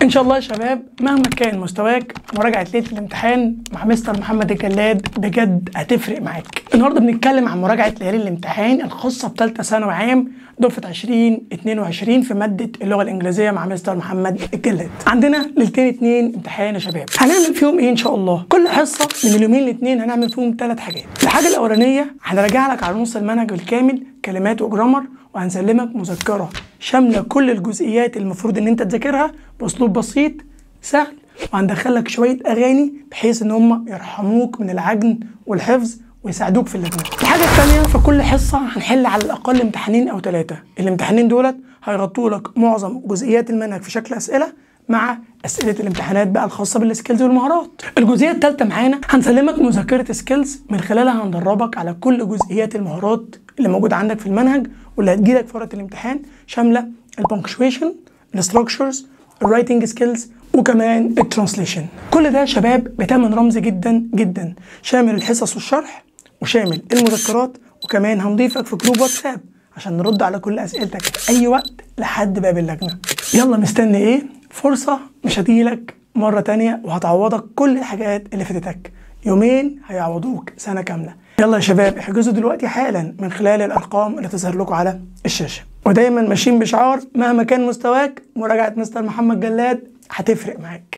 ان شاء الله يا شباب مهما كان مستواك مراجعه ليله الامتحان مع مستر محمد الجلاد بجد هتفرق معاك النهارده بنتكلم عن مراجعه ليالي الامتحان الخاصه بثالثه ثانوي عام دفعه 2022 في ماده اللغه الانجليزيه مع مستر محمد الجلاد عندنا ليلتين اتنين امتحان يا شباب هنعمل فيهم ايه ان شاء الله كل حصه من اليومين الاثنين هنعمل فيهم ثلاث حاجات الحاجه الاولانيه هنراجع لك على نص المنهج بالكامل كلمات وجرامر وهنسلمك مذكره شامله كل الجزئيات اللي المفروض ان انت تذاكرها باسلوب بسيط سهل وهندخلك شويه اغاني بحيث ان هم يرحموك من العجن والحفظ ويساعدوك في اللجنه. الحاجه الثانيه في كل حصه هنحل على الاقل امتحانين او ثلاثه، الامتحانين دولت هيغطوا لك معظم جزئيات المنهج في شكل اسئله مع اسئله الامتحانات بقى الخاصه بالسكيلز والمهارات. الجزئيه الثالثه معانا هنسلمك مذكره سكيلز من خلالها هندربك على كل جزئيات المهارات اللي موجوده عندك في المنهج واللي هتجيلك في ورقه الامتحان شامله البنكشويشن، الستراكشرز، الرايتنج سكيلز وكمان الترانسليشن كل ده يا شباب بتمن رمزي جدا جدا شامل الحصص والشرح وشامل المذكرات وكمان هنضيفك في جروب واتساب عشان نرد على كل اسئلتك في اي وقت لحد باب اللجنه يلا مستني ايه فرصه مش هتجيلك مره تانية وهتعوضك كل الحاجات اللي فاتتك يومين هيعوضوك سنه كامله يلا يا شباب احجزوا دلوقتي حالا من خلال الارقام اللي تظهر لكم على الشاشه ودايما ماشيين بشعار مهما كان مستواك مراجعه مستر محمد جلاد هتفرق معاك